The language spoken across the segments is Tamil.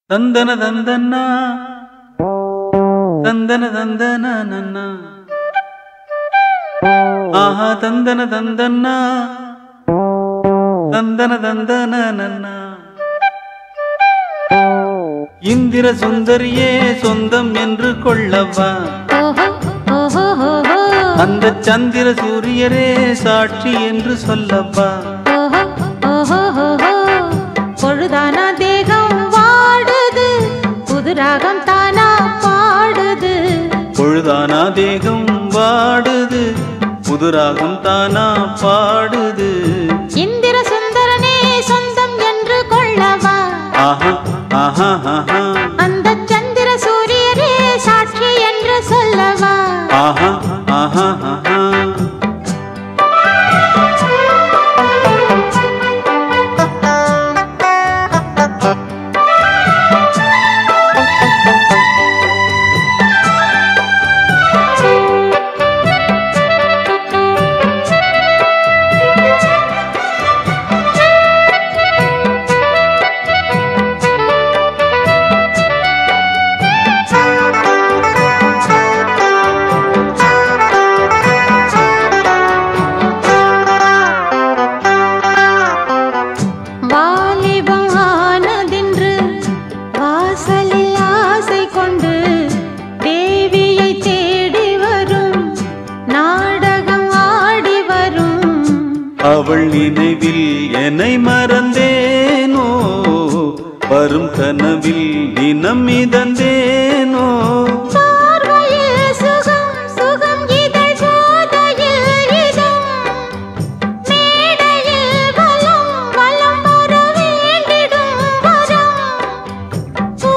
தந்தன தந்தன்னா தந்தன தந்தன நன்னா ஆஹா தந்தன தந்தன்னா தந்தன தந்தன நன்னா இந்திர சுந்தரியே சொந்தம் என்று கொள்ளவா ஓஹோ ஓஹோ ஓஹோ அந்த சந்திர சூரியரே சாட்சி என்று சொல்லவா ஓஹோ ஓஹோ ஓஹோ பொழுதானா தேகம் வாடுது புது ராகம் தானா பாடுது பொழுதானா தேகம் வாடுது புதுராகம் தானா பாடுது இந்திர சுந்தரனே சொந்தம் என்று கொள்ளவா ஆஹா ஆஹா ஆஹா அந்த சந்திர சூரியரே சாட்சி என்று சொல்லவா ஆஹா ஆஹா ஆஹா வாலிபம் ஆனதென்று வாசலில் ஆசை கொண்டு தேவியை தேடி வரும் நாடகம் ஆடி வரும் அவள் நினைவில் என்னை மறந்தேனோ வரும் கனவில் தினம் மிதந்தேனோ பார்வையில் சுகம் சுகம் இதழ் போதையில் இதம் மேடையில் வலம் வலம் வர வேண்டிடும் வரம் ஓ,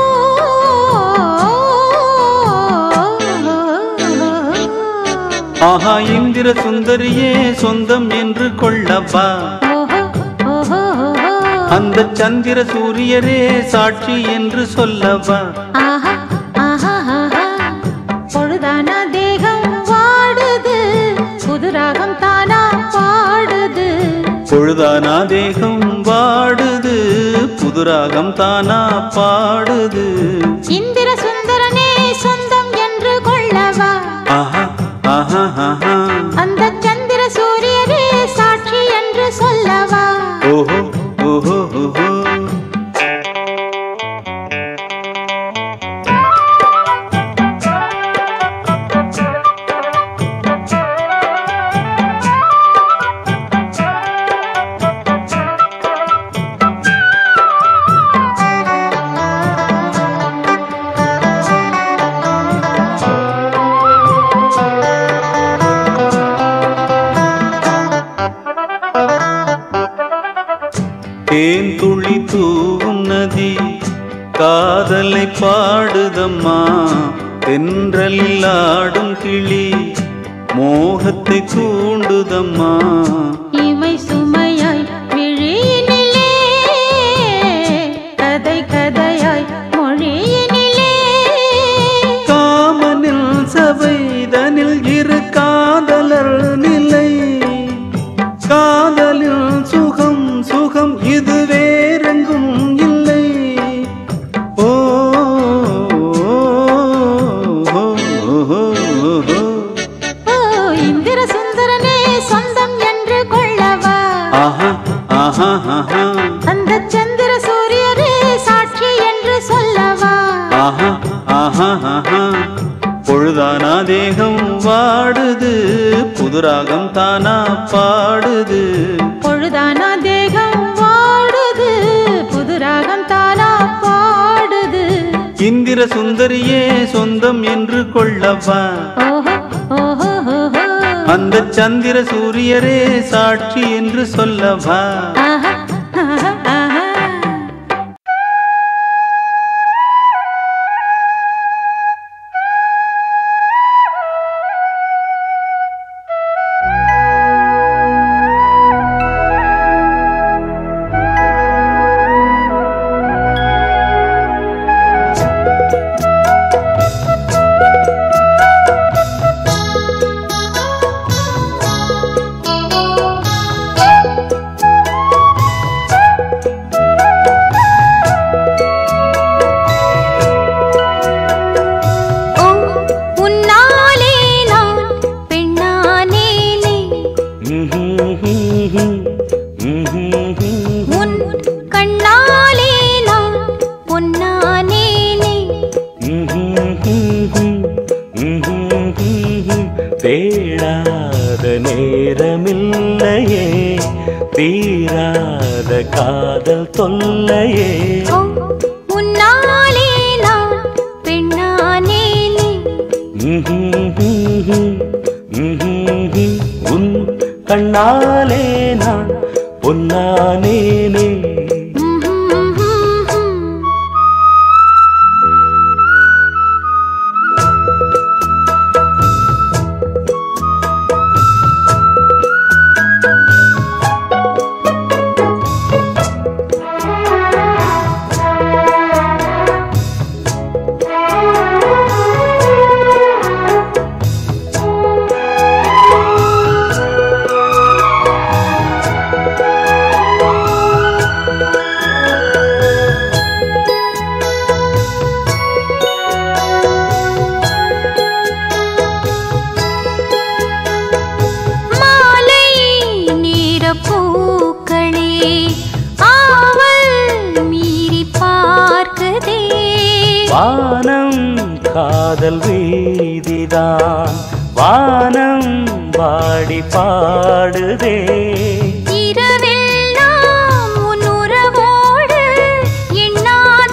ஆஹா இந்திர சுந்தரியே சொந்தம் என்று கொள்ளவா ஓஹோ, ஓஹோ, ஓஹோ. அந்த சந்திர சூரியரே சாட்சி என்று சொல்லவா ஆஹா, ஆஹா, ஆஹா. பொழுதானா தேகம் வாடுது புது ராகம் தானா பாடுது பொழுதானா தேகம் வாடுது புதுராகம் தானா பாடுது இந்திர சுந்தரனே சொந்தம் என்று கொள்ளவா ஆஹா ஆஹா ஆஹா அந்த சந்திர சூரியரே சாட்சி என்று சொல்லவா ஓஹோ ஓஹோ ஓஹோ தேன் துளி தூவும் நதி காதலை பாடுதம்மா தென்றலில் ஆடும் கிளி மோகத்தை தூண்டுதம்மா இமை சுமையாய் விழியினிலே கதை கதையாய் மொழியினிலே காமனில் சபைதனில் இரு காதலர் நிலை காதலில் சுகம் சுகம் இது வேறெங்கும் இல்லை ஓ ஓ, ஓ, ஓ. ஓ இந்திர சுந்தரனே சொந்தம் என்று கொள்ளவா ஆஹா ஆஹா ஆஹா அந்த சந்திர சூரியரே சாட்சி என்று சொல்லவா ஆஹா ஆஹா ஆஹா பொழுதானா தேகம் வாடுது புதுராகம் தானா பாடுது பொழுதானா தேகம் வாடுது புது ராகம் தானா பாடுது இந்திர சுந்தரியே சொந்தம் என்று கொள்ளவா ஓஹோ ஓஹோ ஓஹோ அந்த சந்திர சூரியரே சாட்சி என்று சொல்லவா ஆஹா, ஆஹா, ஆஹா. ஆ காதல் தொல்லையே ஓ, உன்னாலே நான் பெண்ணானேனே உன் கண்ணாலே நான் பொன்னானேனே மாலை நீர பூக்களே ஆவல் மீறி பார்க்குதே வானம் காதல் வீதிதான் வானம் பாடி பாடுதே இரவெல்லாம் உன் உறவோடு எண்ணாத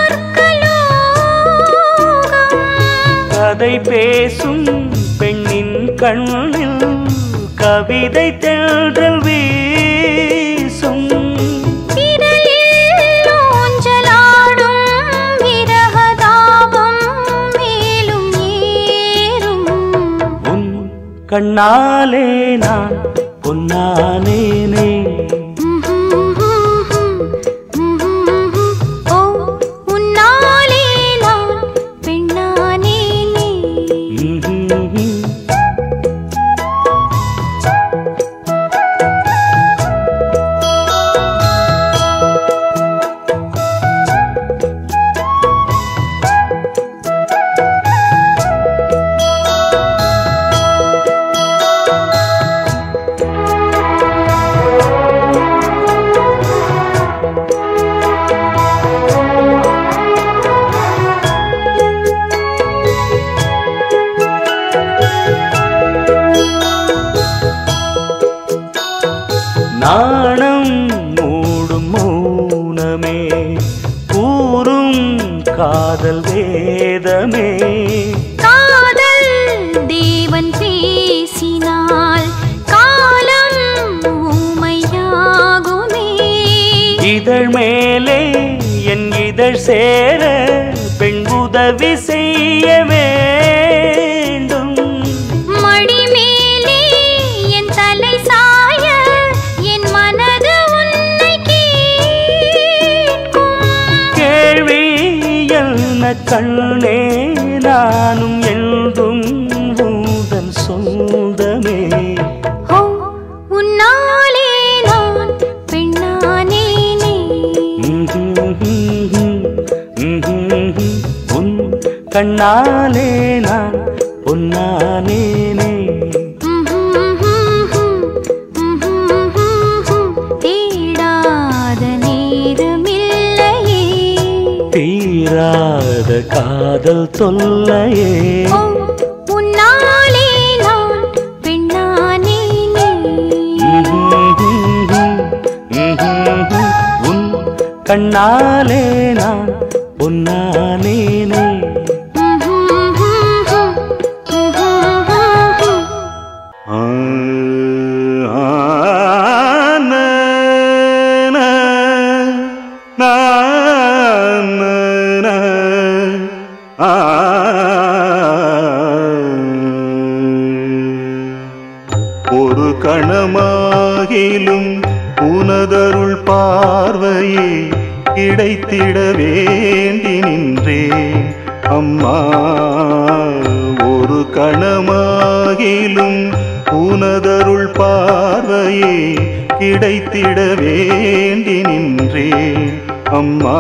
சொற்களோகம் கதை பேசும் பெண்ணின் கண்ணில் கவிதை தென்றல் வீசும் திரையில் ஊஞ்சலாடும் விரகதாபம் மேலும் ஏறும் உன் கண்ணாலே நான் பொன்னானேனே ஓ உன்னாலே நான் பெண்ணானேனே நாணம் மூடும் மௌனமே கூறும் காதல் வேதமே காதல் தேவன் பேசினால் காலம் ஊமையாகுமே இதழ் மேலே என் இதழ் சேர பெண் உதவி செய்ய வேண்டும் மடி மேலே என் தலை சாய என் மனது உன்னை கேட்கும் கேள்வி என்ன கண்ணே நானும் என்றும் உந்தன் சொந்தமே ஓ உன்னாலே நான் பெண்ணானேனே உன் கண்ணாலே நான் பொன்னானேனே தேடாத நேரமில்லையே தீராத காதல் தொல்லையே ஓ உன்னாலே நான் பெண்ணானேனே உன் கண்ணாலே நான் பொன்னானேனே ஆ, ஆ, நா, நா, நா, நா, நா, ஆ. ஒரு கணமாகிலும் உனதருள் பார்வையே கிடைத்திட வேண்டி நின்றேன் அம்மா ஒரு கணமாகிலும் உனதருள் பார்வையே கிடைத்திட வேண்டி நின்றேன் அம்மா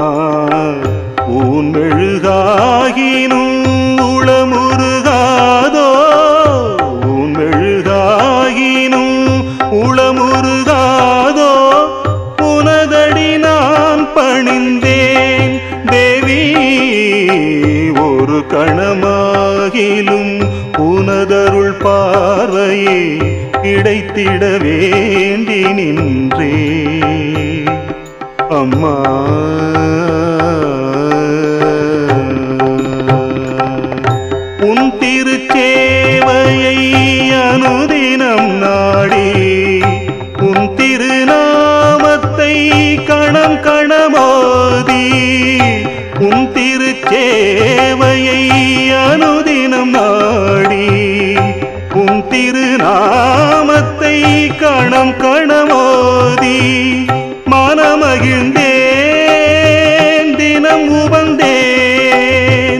ஊன் மெழுகாகினும் உளமுருகாதோ ஊன் மெழுகாகினும் உளமுருகாதோ உனதடி நான் பணிந்தேன் தேவி ஒரு கணமாகிலும் உனதருள் பார்வையே கிடைத்திட வேண்டி நின்றேன் அம்மா உன் திருச்சேவையை அனுதினம் நாடி உன் திருநாமத்தை கணம் கணமோதி உன் திருச்சேவையை அனுதினம் நாடி உன் திருநாமத்தை கணம் கணமோதி மனமகிழ்ந்தேன் தினம் உவந்தேன்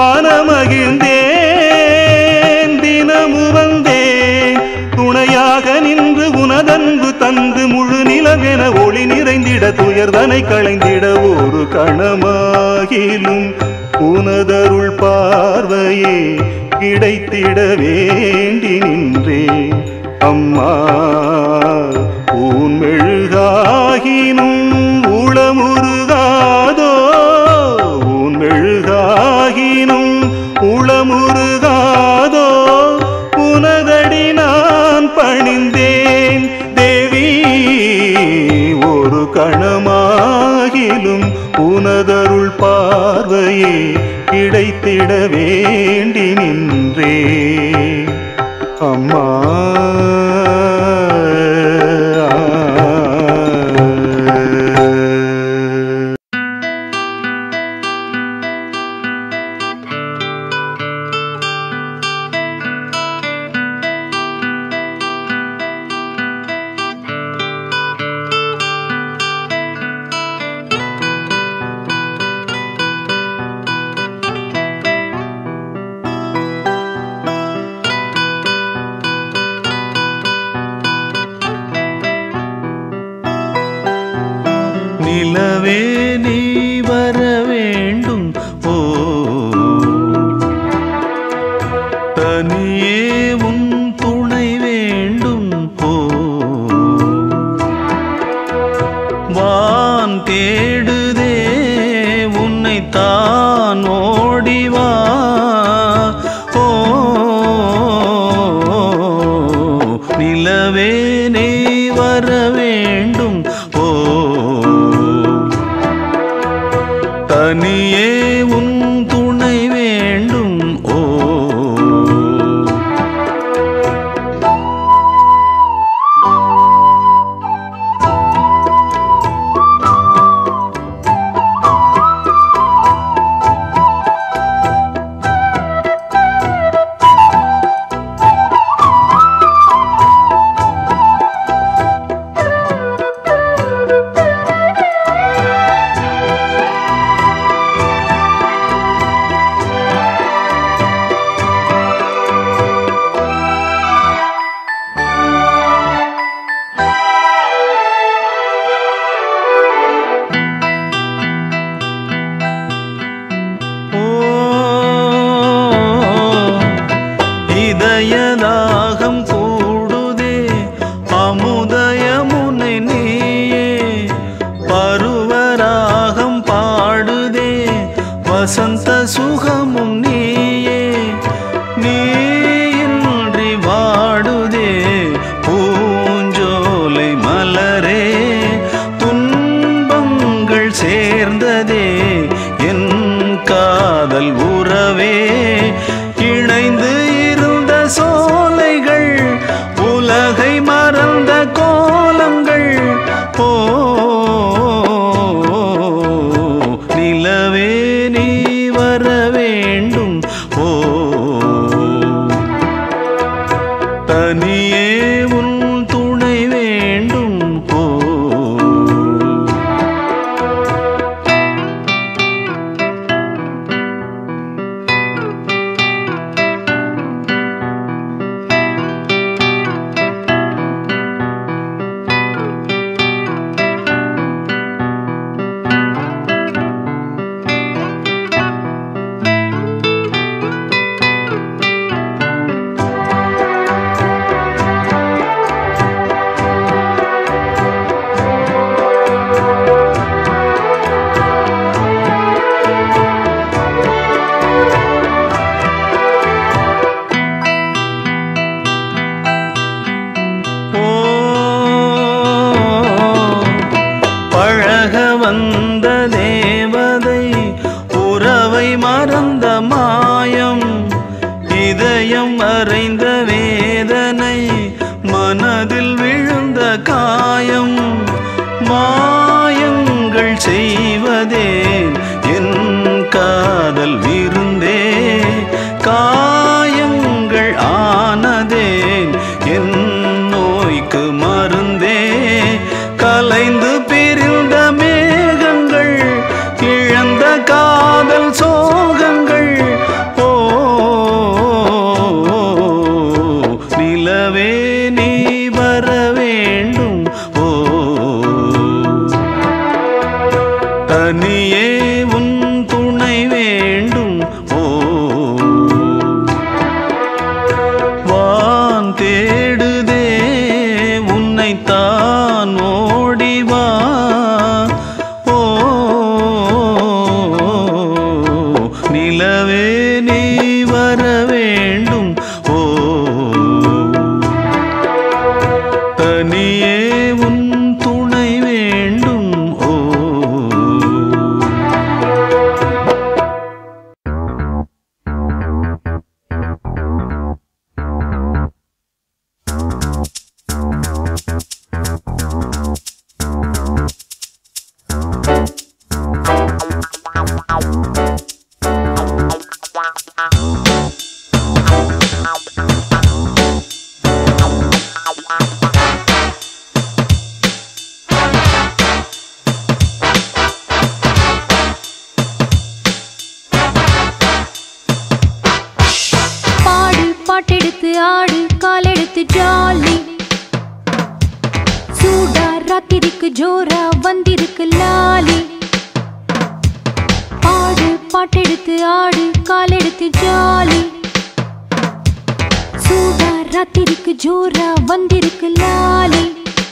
மனமகிழ்ந்தேன் தினம் உவந்தேன் துணையாக நின்று உனதன்பு தந்து முழு நிலவென ஒளி நிறைந்திட துயர்தனை களைந்திட ஒரு கணமாகிலும் உனதருள் பார்வையே கிடைத்திட வேண்டி நின்றேன் அம்மா உன் மெழுகாகினும் உளமுருகாதோ உன் மெழுகாகினும் உளமுருகாதோ உனதடி நான் பணிந்தேன் தேவி ஒரு கணமாகிலும் உனதருள் பார்வையே கிடைத்திட வேண்டி நின்றே அம்மா நிலவே நீ வர வேண்டும் ஓ தனியே உன் துணை வேண்டும் ஓ வான் தேடுதே உன்னை தான் ஓடிவா ஓ நிலவே நீ வர வேண்டும் ஓ தனியே உன் துணை வேண்டும் ஓ ஓ இதயதாகம் கூடுதே அமுதயமுனை நீயே பருவராகம் பாடுதே வசந்த சுகமும் நீயே நீயின்றி வாடுதே பூஞ்சோலை மலரே துன்பங்கள் சேர்ந்ததே என் காதல் உறவே இணைந்து இருந்த சோலைகள் உலகை மறந்த கோலங்கள் ஓ நிலவே நீ வர வேண்டும் ஓ தனியே உன் துணை வேண்டும் ஓ உறவை மறந்த மாயம் இதயம் அறைந்த வேதனை மனதில் விழுந்த காயம் மாயங்கள் செய்வதேன் என் காதல் விருந்தே காயங்கள் ஆனதேன் என் நோய்க்கு மருந்தே கலைந்து பிரிந்த மேகங்கள் இழந்த காதல் சோகங்கள் ஓ நிலவே நீ வர வேண்டும் ஓ தனியே உன் துணை வேண்டும் ஓ வான் தேடுதே உன்னைத்தான் ஓடிவா ஓ நிலவே நீ வர வேண்டும் ஓ தனியே உன் துணை வேண்டும் ஓ பாடு பாட்டெடுத்து ஆடு காலெடுத்து ஜாலி சூடா ராத்திரிக்கு ஜோரா வந்திருக்கு லாலி பாடு பாட்டெடுத்து ஆடு காலெடுத்து ஜாலி சூடா ராத்திரிக்கு ஜோரா வந்திருக்கு லாலி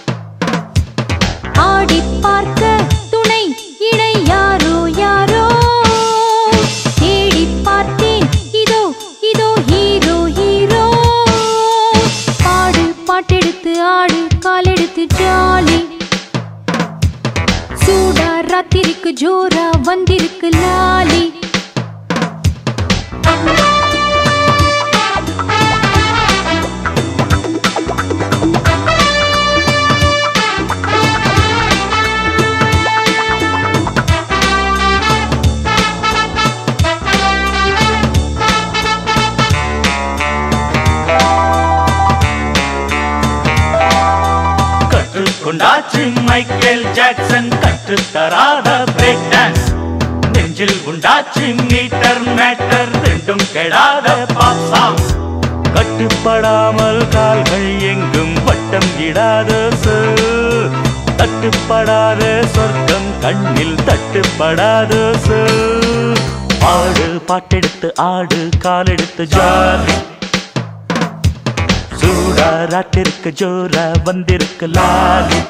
ஆடி பார்க்க துணை இணை யாரோ யாரோ தேடி பார்த்தேன் இதோ இதோ ஹீரோ ஹீரோ பாடு பாட்டெடுத்து ஆடு காலெடுத்து ஜாலி சூடா ராத்திரிக்கு ஜோரா வந்திருக்கு லாலி கற்றுக்கொண்டாச்சு மைக்கேல் ஜாக்சன் கற்றுத்தராத பிரேக் டான்ஸ் நெஞ்சில் உண்டாச்சு மீட்டர் மேட்டர் ரெண்டும் கெடாத பாப் சாங் கட்டுப்படாமல் கால்கள் எங்கும் வட்டம் இடாத சொல் தட்டுப்படாத சொர்க்கம் கண்ணில் தட்டுப்படாத சொல் ஆடு பாட்டெடுத்து ஆடு காலெடுத்து ஜாலி சூடா ராட்டிற்கு ஜோரா வந்திருக்கு லாலி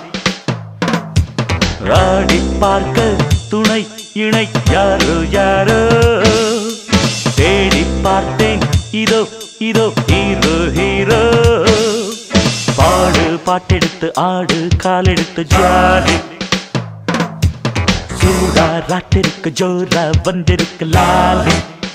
ஆடி பார்க்க துணை இணை யாரோ யாரோ தேடி பார்த்தேன் இதோ இதோ ஹீரோ ஹீரோ பாடு பாட்டெடுத்து ஆடு காலெடுத்து ஜாலி சூடா ராட்டிற்கு ஜோரா வந்திருக்கு லாலி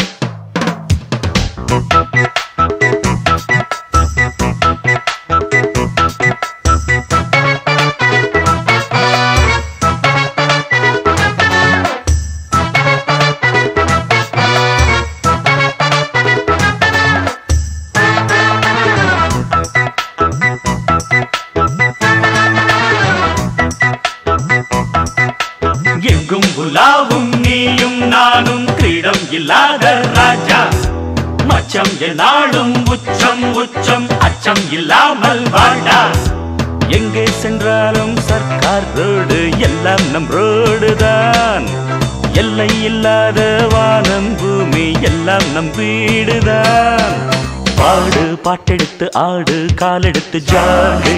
எங்கும் உலாவும் நீயும் நானும் கிரீடம் இல்லாத ராஜா மச்சம் என்னாலும் உச்சம் உச்சம் அச்சம் இல்லாமல் வாடா எங்கே சென்றாலும் சர்க்கார் ரோடு எல்லாம் நம் ரோடு தான் எல்லை இல்லாத வானம் பூமி எல்லாம் நம் வீடுதான் பாடு பாட்டெடுத்து ஆடு காலெடுத்து ஜாடு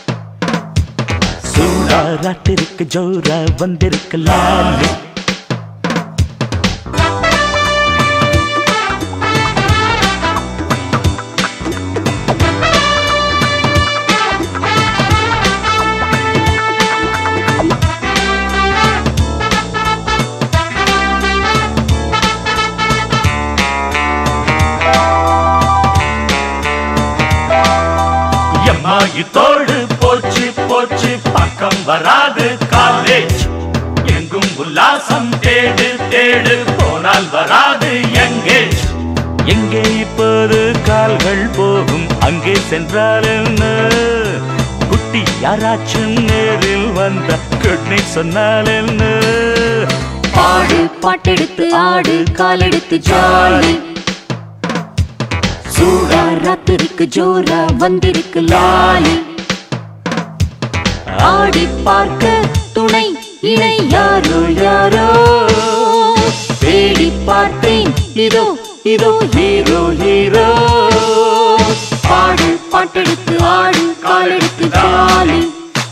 சூடா ராட்டிருக்கு ஜோரா வந்திருக்கு லாலு இத்தோடு போச்சு போச்சு பக்கம் வராது காலேஜ் எங்கும் உல்லாசம் தேடு தேடு போனால் வராது எங்கேஜ் எங்கே இப்போது கால்கள் போகும் அங்கே சென்றால் என்ன குட்டி யாராச்சும் நேரில் வந்த குட்னி சொன்னால் என்ன பாடு பாட்டெடுத்து ஆடு காலெடுத்து ஜாலி சூடா ராத்திரிக்கு ஜோரா வந்திருக்கு லாலி ஆடி பார்க்க துணை இணை யாரோ யாரோ தேடி பார்த்தேன் இதோ இதோ ஹீரோ ஹீரோ பாடு பாட்டெடுத்து ஆடு காலெடுத்து ஜாலி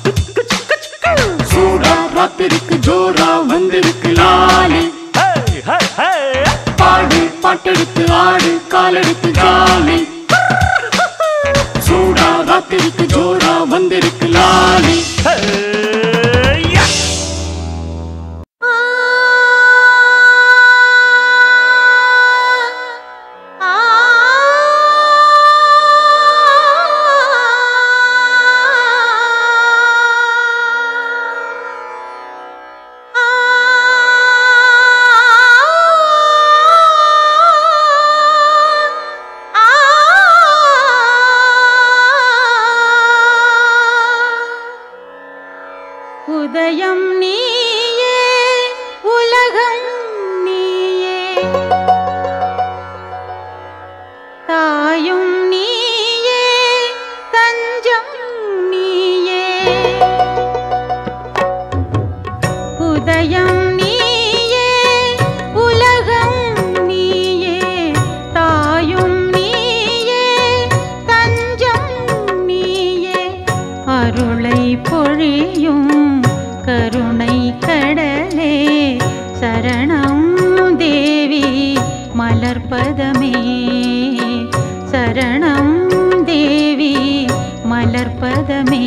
சூடா ராத்திரிக்கு ஜோரா வந்திருக்கு லாலி Hey, hey, hey. பாடு பாட்டெடுத்து ஆடு காலெடுத்து ஜாலி சூடா ராத்திரிக்கு ஜோரா வந்திருக்கு லாலி Hey, yeah. உதயம் நீயே உலகம் நீயே தாயும் நீயே தஞ்சம் நீயே உதயம் நீயே உலகம் நீயே தாயும் நீயே தஞ்சம் நீயே அருளை பொழியும் கருணை கடலே சரணம் தேவி மலர்பதமே சரணம் தேவி மலர்பதமே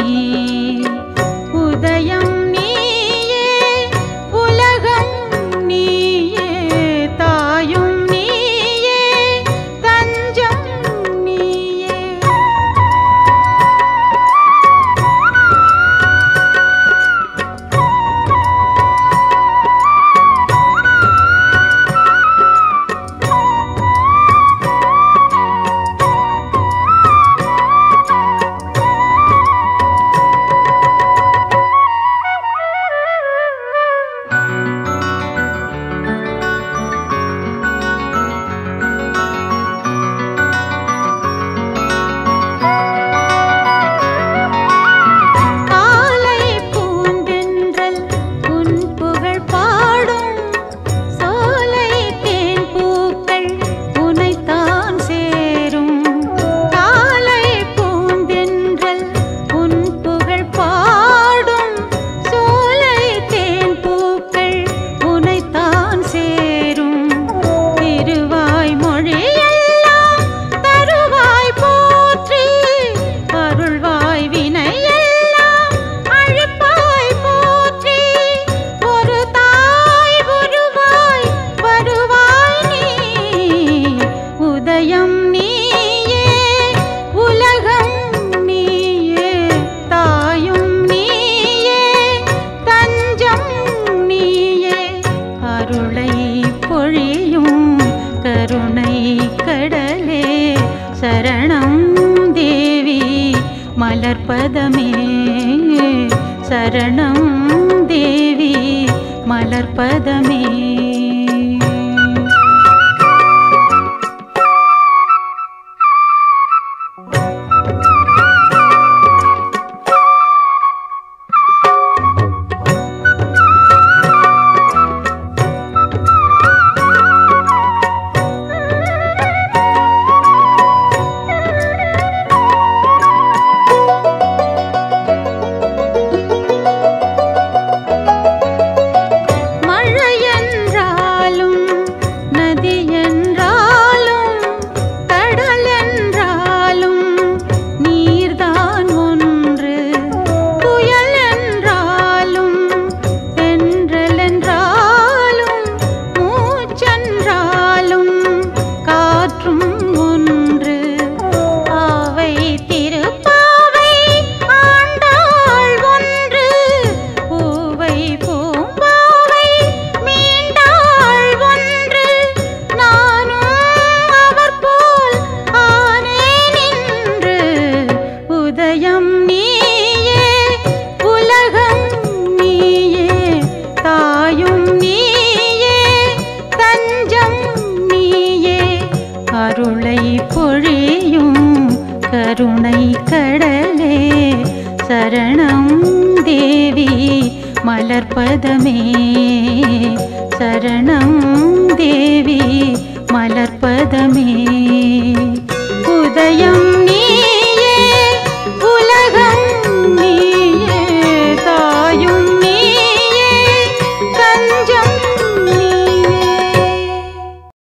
உதயம் நீயே உலகம் நீயே தாயும் நீயே தஞ்சம் நீயே காலை பூந்தென்றல் உன் புகழ் பாடும் சோலை தேன் பூக்கள் உனைத்தான் சேரும் காலை பூந்தென்றல் உன் புகழ் பாடும் சோலை தேன் பூக்கள் உனைத்தான் சேரும் திருவாய் மொழியெல்லாம் தருவாய் போற்றி அருள்வாய் வினையெல்லாம் அழிப்பாய் போற்றி ஒரு தாய் உருவாய் வருவாய் நீ உதயம் நீயே உலகம் நீயே தாயும் நீயே தஞ்சம் நீயே அருளை பொழியும் கருணை கடலே சரணம் தேவி மலர்பதமே சரணம் தேவி மலர்பதமே மழையன் சரணம் தேவி மலர்பதமே சரணம் தேவி மலர்பதமே